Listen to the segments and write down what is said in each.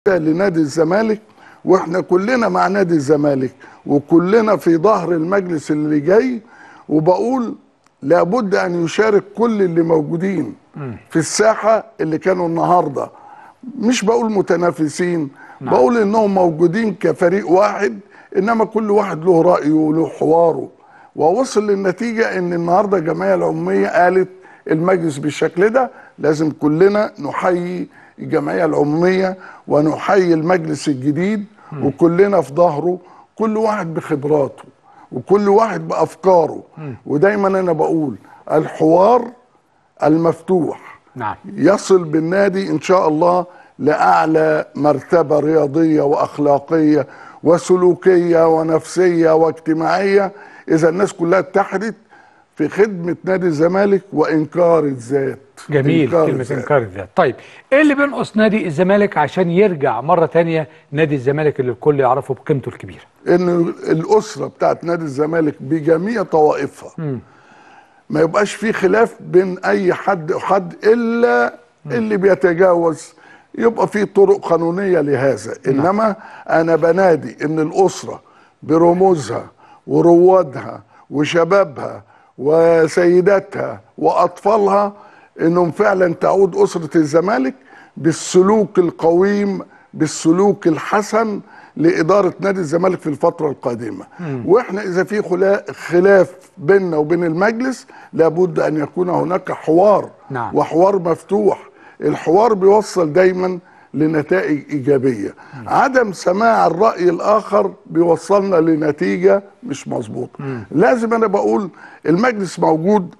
لنادي الزمالك واحنا كلنا مع نادي الزمالك وكلنا في ظهر المجلس اللي جاي وبقول لابد ان يشارك كل اللي موجودين في الساحه اللي كانوا النهارده مش بقول متنافسين نعم. بقول انهم موجودين كفريق واحد انما كل واحد له رايه وله حواره ووصل للنتيجه ان النهارده الجمعيه العموميه قالت المجلس بالشكل ده لازم كلنا نحيي الجمعيه العموميه ونحيي المجلس الجديد وكلنا في ظهره كل واحد بخبراته وكل واحد بافكاره ودايما انا بقول الحوار المفتوح نعم يصل بالنادي ان شاء الله لاعلى مرتبه رياضيه واخلاقيه وسلوكيه ونفسيه واجتماعيه اذا الناس كلها اتحدت في خدمه نادي الزمالك وانكار الذات جميل إنكار كلمة الذات. إنكار الذات طيب إيه اللي بينقص نادي الزمالك عشان يرجع مرة تانية نادي الزمالك اللي الكل يعرفه بقيمته الكبيرة ان الاسره بتاعت نادي الزمالك بجميع طوائفها ما يبقاش في خلاف بين اي حد وحد الا اللي بيتجاوز يبقى في طرق قانونيه لهذا انما انا بنادي ان الاسره برموزها وروادها وشبابها وسيداتها واطفالها انهم فعلا تعود اسره الزمالك بالسلوك القويم بالسلوك الحسن لاداره نادي الزمالك في الفتره القادمه واحنا اذا في خلا- خلاف بيننا وبين المجلس لابد ان يكون هناك حوار نعم. وحوار مفتوح الحوار بيوصل دايما لنتائج ايجابيه عدم سماع الراي الاخر بيوصلنا لنتيجه مش مظبوطه لازم انا بقول المجلس موجود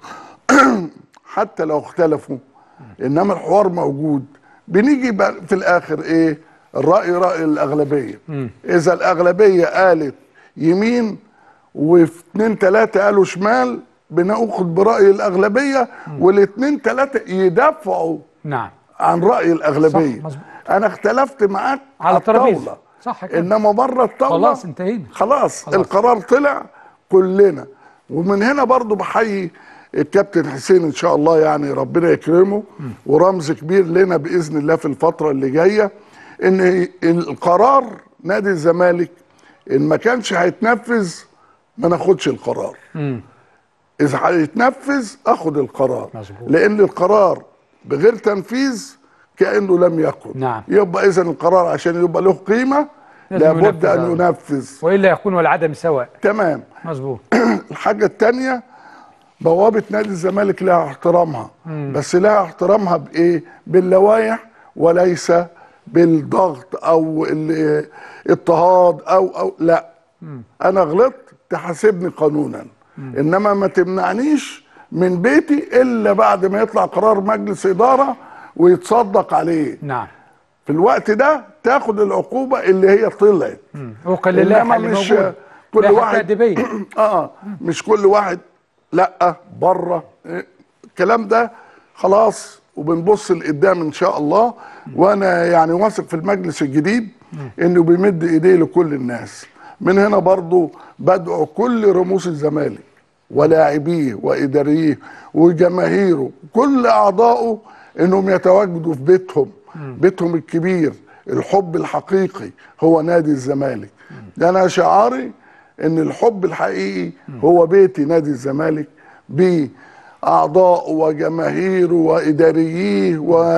حتى لو اختلفوا انما الحوار موجود بنيجي بقى في الاخر ايه الراي راي الاغلبيه اذا الاغلبيه قالت يمين وفي اتنين تلاته قالوا شمال بناخد براي الاغلبيه والاتنين تلاته يدافعوا نعم عن راي الاغلبيه صح، مظبوط. انا اختلفت معاك على الترابيزة. الطاولة. صح كده. انما بره الطاوله خلاص انتهينا. خلاص, خلاص. القرار طلع كلنا ومن هنا برضو بحيي الكابتن حسين ان شاء الله يعني ربنا يكرمه ورمز كبير لنا باذن الله في الفتره اللي جايه ان القرار نادي الزمالك ان ما كانش هيتنفذ ما ناخدش القرار اذا هيتنفذ اخد القرار مظبوط. لان القرار بغير تنفيذ كانه لم يكن نعم. يبقى اذا القرار عشان يبقى له قيمه لازم لابد ينفذ ان هذا. ينفذ وإلا يكون والعدم سواء تمام مظبوط الحاجه الثانيه بوابه نادي الزمالك لها احترامها بس لها احترامها بايه باللوائح وليس بالضغط او الاضطهاد او او لا انا غلطت تحاسبني قانونا انما ما تمنعنيش من بيتي الا بعد ما يطلع قرار مجلس اداره ويتصدق عليه نعم في الوقت ده تاخد العقوبه اللي هي طلعت وقال لله انما اللي مش موجود كل لائحة واحد تأديبية. اه مش كل واحد لا بره إيه، الكلام ده خلاص وبنبص لقدام ان شاء الله وانا يعني واثق في المجلس الجديد انه بيمد ايديه لكل الناس من هنا برضو بدعو كل رموز الزمالك ولاعبيه واداريه وجماهيره كل اعضائه انهم يتواجدوا في بيتهم بيتهم الكبير الحب الحقيقي هو نادي الزمالك ده انا شعاري ان الحب الحقيقي هو بيتي نادي الزمالك باعضائه وجماهيره وادارييه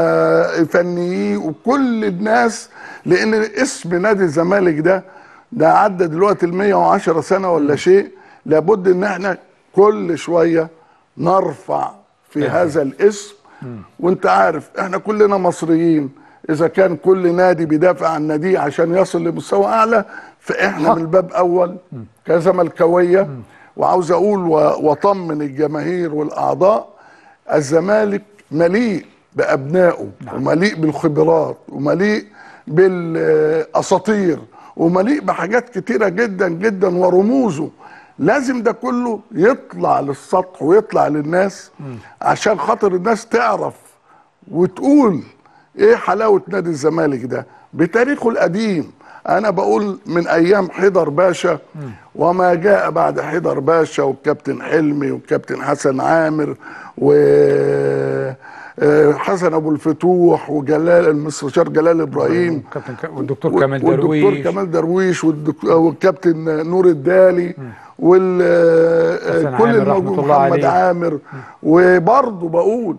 وفنييه وكل الناس لان اسم نادي الزمالك ده ده عدى دلوقتي ال 110 سنه ولا شيء لابد ان احنا كل شويه نرفع في هذا الاسم وانت عارف احنا كلنا مصريين اذا كان كل نادي بيدافع عن ناديه عشان يصل لمستوى اعلى فاحنا من الباب اول كزملكاويه وعاوز اقول و- واطمن الجماهير والاعضاء الزمالك مليء بابنائه ومليء بالخبرات ومليء بالاساطير ومليء بحاجات كتيره جدا جدا ورموزه لازم ده كله يطلع للسطح ويطلع للناس عشان خاطر الناس تعرف وتقول ايه حلاوه نادي الزمالك ده بتاريخه القديم انا بقول من ايام حيدر باشا وما جاء بعد حيدر باشا والكابتن حلمي والكابتن حسن عامر و آه، حسن ابو الفتوح وجلال المستشار جلال ابراهيم كابتن ك- والدكتور و- كمال والدكتور درويش كمال درويش والدك- والكابتن نور الدالي وال آه، حسن كل عامر رحمة الموجود الله محمد عليه. عامر وبرضه بقول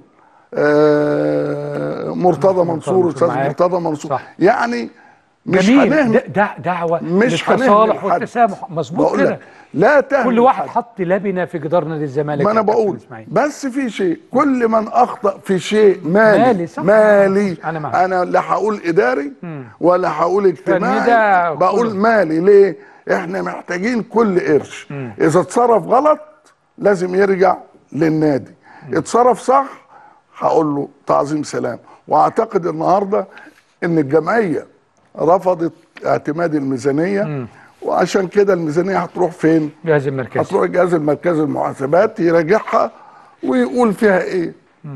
آه، مرتضى منصور استاذ معاك. مرتضى منصور صح. يعني مش جميل هنهمل د- دع- دعوه مش هنهمل للتصالح حد. والتسامح مظبوط بقول كده لك لا تهمل كل واحد حد. حط لبنه في جدار نادي الزمالك ما انا يا كابتن بقول إسماعيل. بس في شيء كل من اخطا في شيء مالي مالي، صح. مالي أنا معك. انا لا هقول اداري ولا هقول ده اجتماعي بقول كله. مالي ليه احنا محتاجين كل قرش اذا اتصرف غلط لازم يرجع للنادي اتصرف صح هقول له تعظيم سلام واعتقد النهارده ان الجمعيه رفضت اعتماد الميزانيه وعشان كده الميزانيه هتروح فين جهاز المركزي هتروح الجهاز المركزي المحاسبات يراجعها ويقول فيها ايه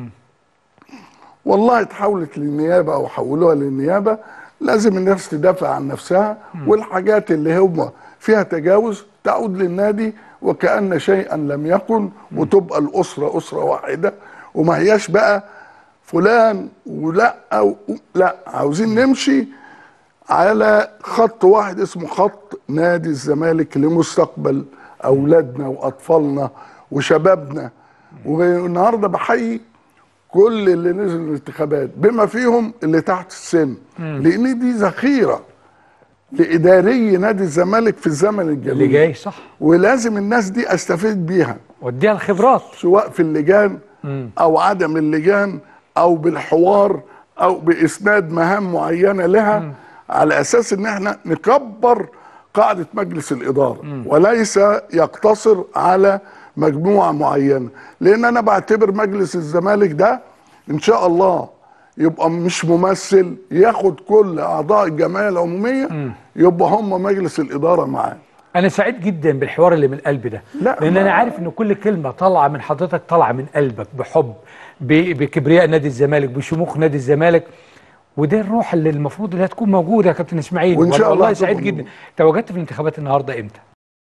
والله اتحولت للنيابه او حولوها للنيابه لازم الناس تدافع عن نفسها والحاجات اللي هم فيها تجاوز تعود للنادي وكأن شيئا لم يكن وتبقى الأسرة أسرة واحدة وما هياش بقى فلان ولا أو لا عاوزين نمشي على خط واحد اسمه خط نادي الزمالك لمستقبل اولادنا واطفالنا وشبابنا والنهارده بحيي كل اللي نزل الانتخابات بما فيهم اللي تحت السن لان دي ذخيره لاداري نادي الزمالك في الزمن الجميل اللي جاي صح ولازم الناس دي استفيد بيها وديها الخبرات سواء في اللجان او عدم اللجان او بالحوار او باسناد مهام معينه لها على اساس ان احنا نكبر قاعده مجلس الاداره وليس يقتصر على مجموعه معينه لان انا بعتبر مجلس الزمالك ده ان شاء الله يبقى مش ممثل ياخد كل اعضاء الجمعيه العموميه يبقى هم مجلس الاداره معاه انا سعيد جدا بالحوار اللي من قلبي ده لا، لان ما- انا عارف ان كل كلمه طالعه من حضرتك طالعه من قلبك بحب ب- بكبرياء نادي الزمالك بشموخ نادي الزمالك وده الروح اللي المفروض انها تكون موجوده يا كابتن اسماعيل وإن شاء الله والله هتبقى سعيد جدا موجودة. تواجدت في الانتخابات النهارده امتى